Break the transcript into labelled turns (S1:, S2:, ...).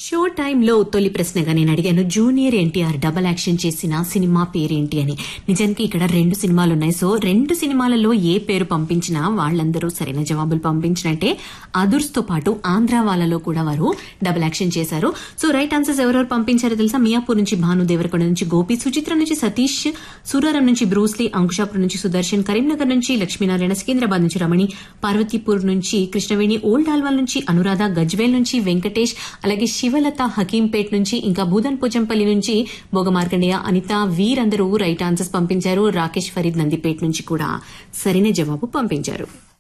S1: show టైంలో తొలి ప్రశ్నగా నేను అడిగాను జూనియర్ ఎన్టీఆర్ డబల్ యాక్షన్ చేసిన సినిమా పేరేంటి అని నిజానికి ఇక్కడ రెండు సినిమాలు ఉన్నాయి సో రెండు సినిమాలలో ఏ పేరు పంపించినా వాళ్ళందరూ సరైన జవాబులు పంపించినట్టే అదుర్స్ తో పాటు ఆంధ్ర వాళ్ళలో కూడా వారు డబల్ యాక్షన్ చేశారు సో రైట్ ఆన్సర్స్ ఎవరెవరు పంపించారో తెలుసా మియాపూర్ నుంచి భాను దేవరకొండ నుంచి గోపి సుచిత్ర నుంచి సతీష్ సూరారం నుంచి బ్రూస్లీ అంకుషాపురం నుంచి సుదర్శన్ కరీంనగర్ నుంచి లక్ష్మీనారాయణ సికింద్రాబాద్ నుంచి రమణి పార్వతీపూర్ నుంచి కృష్ణవేణి ఓల్డ్ ఆల్వాల్ నుంచి అనురాధ గజ్వేల్ నుంచి వెంకటేష్ అలాగే శివలత హకీంపేట్ నుంచి ఇంకా భూదన్ పోచంపల్లి నుంచి భోగమార్కండేయ అనిత వీరందరూ రైట్ ఆన్సర్స్ పంపించారు రాకేష్ ఫరీద్ నందిపేట్ నుంచి కూడా సరైన జవాబు పంపించారు